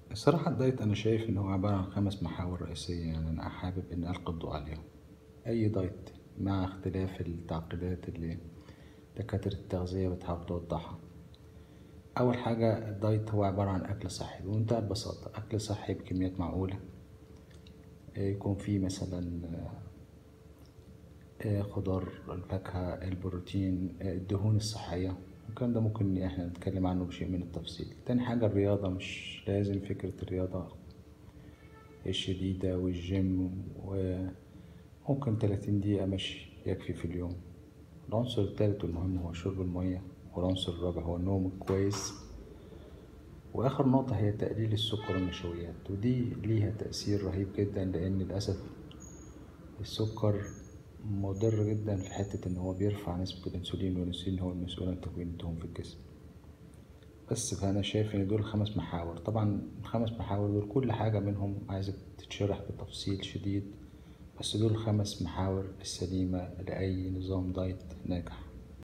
الصراحة الدايت أنا شايف إن هو عبارة عن خمس محاور رئيسية يعني أنا حابب إني ألقي الضوء عليهم أي دايت مع اختلاف التعقيدات اللي دكاترة التغذية بتحاول توضحها أول حاجة الدايت هو عبارة عن أكل صحي بمنتهى البساطة أكل صحي بكميات معقولة يكون فيه مثلا خضار الفاكهة البروتين الدهون الصحية الكلام ده ممكن احنا نتكلم عنه بشيء من التفصيل تاني حاجة الرياضة مش لازم فكرة الرياضة الشديدة والجيم وممكن تلاتين دقيقة مشي يكفي في اليوم العنصر التالت والمهم هو شرب المياه والعنصر الرابع هو النوم الكويس وآخر نقطة هي تقليل السكر والنشويات ودي ليها تأثير رهيب جدا لأن للأسف السكر مضر جدا في حتة إن هو بيرفع نسبة الأنسولين والأنسولين هو المسؤول عن تكوين الدهون في الجسم بس فأنا شايف إن دول خمس محاور طبعا الخمس محاور دول كل حاجة منهم عايزة تتشرح بتفصيل شديد بس دول الخمس محاور السليمة لأي نظام دايت ناجح